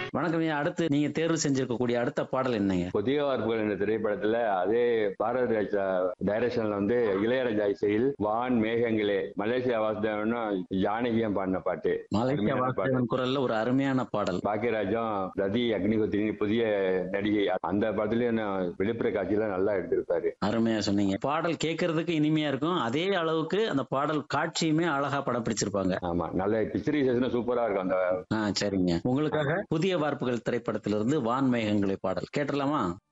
வணக்கம் ஐயா அடுத்து நீங்க தேர்வு செஞ்சிருக்கக்கூடிய அடுத்த பாடல் என்னங்க புதிய வார்ப்புகள் என்ற திரைப்படத்துல அதே பாரதி ராஜா டைரக்ஷன்ல வந்து இளையராஜா இசையில் வான் மேகங்களே மலேசியா வாசுதேவனும் ஜானகியும் பாடின பாட்டு மலேசியா அருமையான பாடல். வாசுதேவன் குரல்ல ஒரு அருமையான பாடல் பாக்கியராஜும் ரதி அக்னிஹோத்ரி புதிய நடிகை அந்த படத்துலயும் வெளிப்புற காட்சியெல்லாம் நல்லா எடுத்திருப்பாரு அருமையா சொன்னீங்க பாடல் கேட்கறதுக்கு இனிமையா இருக்கும் அதே அளவுக்கு அந்த பாடல் காட்சியுமே அழகா படம் பிடிச்சிருப்பாங்க ஆமா நல்ல பிக்சரைசேஷன் சூப்பரா இருக்கும் அந்த ஆ சரிங்க உங்களுக்காக புதிய வார்ப்புகள் திரைப்படத்திலிருந்து வான்மேகங்களை பாடல் கேட்டலாமா